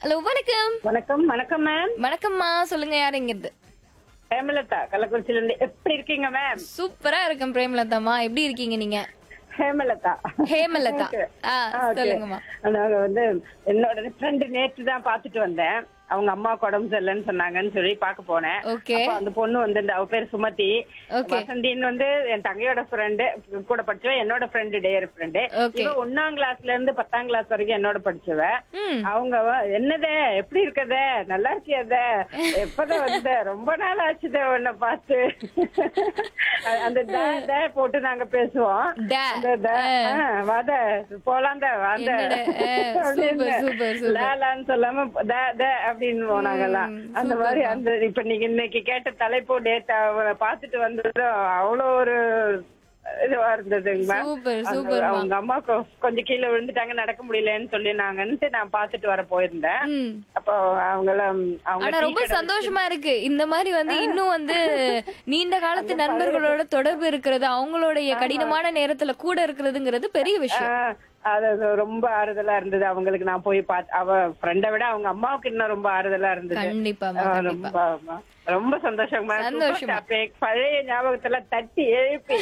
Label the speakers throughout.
Speaker 1: Hello வணக்கம்
Speaker 2: வணக்கம் வணக்கம் மேம்
Speaker 1: வணக்கம்மா சொல்லுங்க யாருங்கிறது
Speaker 2: ஹேமலதா கள்ளக்குறிச்சியில இருந்து எப்படி இருக்கீங்க மேம்
Speaker 1: சூப்பரா இருக்கேன் பிரேமலதாம்மா எப்படி இருக்கீங்க நீங்க
Speaker 2: ஹேமலதா
Speaker 1: ஹேமலதா
Speaker 2: Okay.
Speaker 1: ஆ
Speaker 2: ஆ, okay.
Speaker 1: சொல்லுங்கம்மா
Speaker 2: நாங்க வந்து என்னோட ஃப்ரெண்டு நேற்று தான் பாத்துட்டு வந்தேன் அவங்க அம்மாவுக்கு உடம்பு சரியில்லைன்னு சொன்னாங்கன்னு சொல்லி பார்க்க போனேன்
Speaker 1: ஓகே
Speaker 2: அப்ப அந்த பொண்ணு வந்து இந்த அவ பேர் சுமதி
Speaker 1: Okay.
Speaker 2: வசந்தின்னு வந்து என் தங்கையோட ஃப்ரெண்டு கூட படிச்சவ என்னோட ஃப்ரெண்டு டேயர் ஃப்ரெண்டு
Speaker 1: Okay.
Speaker 2: இவ ஒன்னாம் கிளாஸ்ல இருந்து பத்தாம் கிளாஸ் வரைக்கும் என்னோட படிச்சவ
Speaker 1: ம்
Speaker 2: அவங்க வ- என்னதே எப்படி இருக்கத நல்லா இருக்கியத எப்பதான் வந்த ரொம்ப நாள் ஆச்சுதே உன்னை பார்த்து அ- அந்த த த போட்டு நாங்க பேசுவோம்
Speaker 1: ட.
Speaker 2: அந்த த, ஆ, வாத போலாம் தான் வாத
Speaker 1: என்னோட, ஆ, super, super, super.
Speaker 2: லாலான்னு சொல்லாம த த அப்படின்னு போனாங்கல்லாம்
Speaker 1: ம்,
Speaker 2: அந்த மாதிரி அந்த இப்ப நீங்க இன்னைக்கு கேட்ட தலைப்பு டேட்டா பாத்துட்டு வந்ததும் அவ்வளவு ஒரு இதுவா இருந்ததுங்க
Speaker 1: Super,
Speaker 2: அந்த-
Speaker 1: super, ma'am.
Speaker 2: அவங்க அம்மா கொ- கொஞ்சம் கீழே விழுந்துட்டாங்க நடக்க முடியலன்னு சொல்லினாங்கன்ட்டு நான் பாத்துட்டு வர போயிருந்தேன்
Speaker 1: ம்
Speaker 2: அப்போ அவங்களாம் அவங்க
Speaker 1: ஆனா
Speaker 2: டீ
Speaker 1: ரொம்ப
Speaker 2: கடை
Speaker 1: சந்தோஷமா இருக்கு இந்த மாதிரி வந்து இன்னும் வந்து நீண்ட காலத்து நண்பர்களோட தொடர்பு இருக்கிறது அவங்களுடைய கடினமான நேரத்துல கூட இருக்கிறதுங்கிறது பெரிய விஷயம்
Speaker 2: ஆ, அது அது ரொம்ப ஆறுதலா இருந்தது அவங்களுக்கு நான் போய் பார்த்து அவ ஃப்ரெண்டை விட அவங்க அம்மாவுக்கு இன்னும் ரொம்ப ஆறுதலா இருந்தது
Speaker 1: கண்டிப்பாமா
Speaker 2: ஆ,
Speaker 1: கண்டிப்பா
Speaker 2: ரொம்ப ஆமா. ரொம்ப சந்தோஷமா
Speaker 1: சந்தோஷமா.
Speaker 2: பழைய ஞாபகத்தெல்லாம் தட்டி எழுப்பி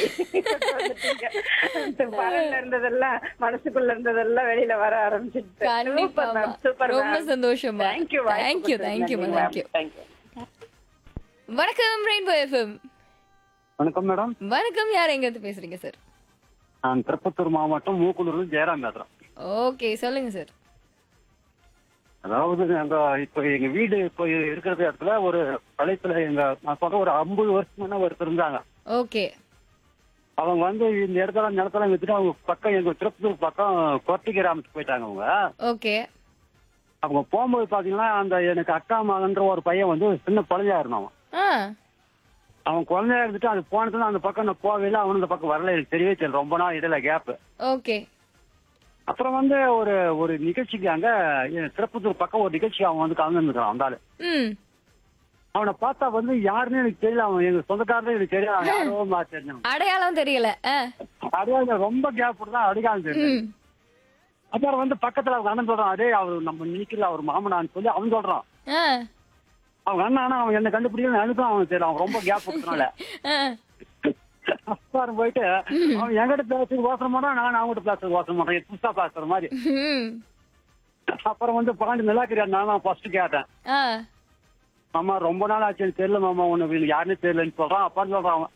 Speaker 2: பரல்ல இருந்ததெல்லாம் மனசுக்குள்ள இருந்ததெல்லாம் வெளியில வர ஆரம்பிச்சிட்டு
Speaker 1: கண்டிப்பாமா.
Speaker 2: சூப்பர்
Speaker 1: ரொம்ப சந்தோஷமா.
Speaker 2: Thank you
Speaker 1: Thank you, thank you, ma'am. Thank you.
Speaker 2: Thank you
Speaker 1: வணக்கம் ரெயின்போ எஃப்எம்
Speaker 3: வணக்கம் மேடம்
Speaker 1: வணக்கம் யார் எங்க இருந்து பேசுறீங்க சார்
Speaker 3: நான் திருப்பத்தூர் மாவட்டம் மூக்குனூர்ல ஜெயராம் பேசுறேன்
Speaker 1: ஓகே சொல்லுங்க சார்
Speaker 3: அதாவது நாங்க இப்ப எங்க வீடு இப்ப இருக்கிற இடத்துல ஒரு பழையத்துல எங்க நான் சொல்ற ஒரு ஐம்பது வருஷம் ஒருத்தர் இருந்தாங்க
Speaker 1: ஓகே
Speaker 3: அவங்க வந்து இந்த இடத்துல நிலத்தெல்லாம் வித்துட்டு அவங்க பக்கம் எங்க திருப்பத்தூர் பக்கம் கொட்டி கிராமத்துக்கு போயிட்டாங்க அவங்க
Speaker 1: ஓகே
Speaker 3: அவங்க போகும்போது பாத்தீங்கன்னா அந்த எனக்கு அக்கா மகன்ற ஒரு பையன் வந்து சின்ன குழந்தையா இருந்தான் அவன்.
Speaker 1: ஆ
Speaker 3: அவன் குழந்தையா இருந்துட்டு அது போனதுல அந்த பக்கம் நான் போகவே இல்லை அவனு இந்த பக்கம் வரல எனக்கு தெரியவே தெரியல ரொம்ப நாள் இடையில கேப்
Speaker 1: ஓகே
Speaker 3: அப்புறம் வந்து ஒரு ஒரு நிகழ்ச்சிக்கு அங்க எ- திருப்பத்தூர் பக்கம் ஒரு நிகழ்ச்சி அவன் வந்து கலந்துருக்கான் அந்த ஆளு
Speaker 1: ம்
Speaker 3: அவனை பார்த்தா வந்து யாருன்னு எனக்கு தெரியல அவன் எங்க சொந்தக்காரனே எனக்கு தெரியல அவன் யாரோ மாதிரி தெரிஞ்சான்
Speaker 1: அடையாளம் தெரியல ஆ
Speaker 3: அப்படியே ரொம்ப கேப் தான் அடிக்காமல் தெரியும்
Speaker 1: ம்
Speaker 3: அப்புறம் வந்து பக்கத்துல அவங்க அண்ணன் சொல்றான் அதே அவர் நம்ம நிக்கல அவர் மாமனான்னு சொல்லி அவன் சொல்றான்
Speaker 1: ஆ
Speaker 3: அவங்க அண்ணன் ஆனா அவன் என்ன கண்டுபிடிக்கல எனக்கும் அவனுக்கு தெரியல அவன் ரொம்ப கேப் கொடுத்தனால
Speaker 1: ஆ
Speaker 3: அப்புறம் போயிட்டு அவன் என்கிட்ட பேசுறது யோசனை மாட்டான் நான் அவங்ககிட்ட பேசுறது யோசனை மாட்டேன் புதுசா பேசுற மாதிரி
Speaker 1: ம்
Speaker 3: அப்புறம் வந்து பாண்டி நல்லா இருக்கிறான் நான் ஃபர்ஸ்ட் கேட்டேன்
Speaker 1: ஆ
Speaker 3: மாமா ரொம்ப நாள் ஆச்சு எனக்கு தெரியல மாமா உனக்கு யாருன்னு தெரியலன்னு சொல்றான் அப்பான்னு சொல்றான் அவன்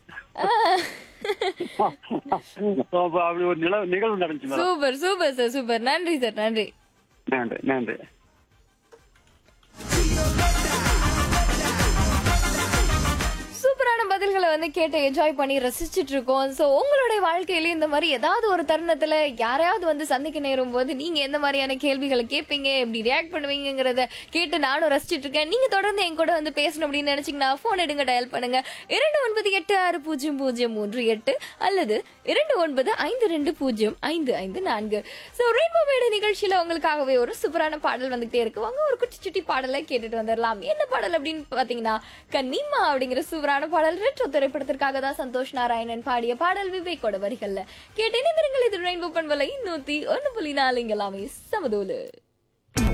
Speaker 3: அப்ப அப்படி ஒரு நில நிகழ்வு நடந்துச்சு madam
Speaker 1: super super sir super நன்றி சார் நன்றி
Speaker 3: நன்றி நன்றி
Speaker 1: சூப்பரான பதில்களை வந்து கேட்டு என்ஜாய் பண்ணி ரசிச்சிட்டு இருக்கோம் ஸோ உங்களுடைய வாழ்க்கையில இந்த மாதிரி ஏதாவது ஒரு தருணத்துல யாரையாவது வந்து சந்திக்க நேரும் போது நீங்க எந்த மாதிரியான கேள்விகளை கேட்பீங்க எப்படி ரியாக்ட் பண்ணுவீங்கிறத கேட்டு நானும் ரசிச்சிட்டு இருக்கேன் நீங்க தொடர்ந்து என் கூட வந்து பேசணும் அப்படின்னு நினைச்சீங்கன்னா போன் எடுங்க டயல் பண்ணுங்க இரண்டு ஒன்பது எட்டு ஆறு பூஜ்ஜியம் பூஜ்ஜியம் மூன்று எட்டு அல்லது இரண்டு ஒன்பது ஐந்து ரெண்டு பூஜ்ஜியம் ஐந்து ஐந்து நான்கு ஸோ ரெயின்போ மேடு நிகழ்ச்சியில உங்களுக்காகவே ஒரு சூப்பரான பாடல் வந்துகிட்டே இருக்கு வாங்க ஒரு குட்டி சுட்டி பாடலை கேட்டுட்டு வந்துடலாம் என்ன பாடல் அப்படின்னு பாத்தீங்கன்னா கன்னிமா அப்படிங்கிற சூப்பரான பாடல் ரெட்ரோ திரைப்படத்திற்காக தான் சந்தோஷ் நாராயணன் பாடிய பாடல் விவேக்கோட வரிகள்ல கேட்டு இணைந்திருங்கள் இது ரெயின்போ பண்பலை நூத்தி ஒன்னு புள்ளி நாலு இங்க எல்லாமே சமதூலு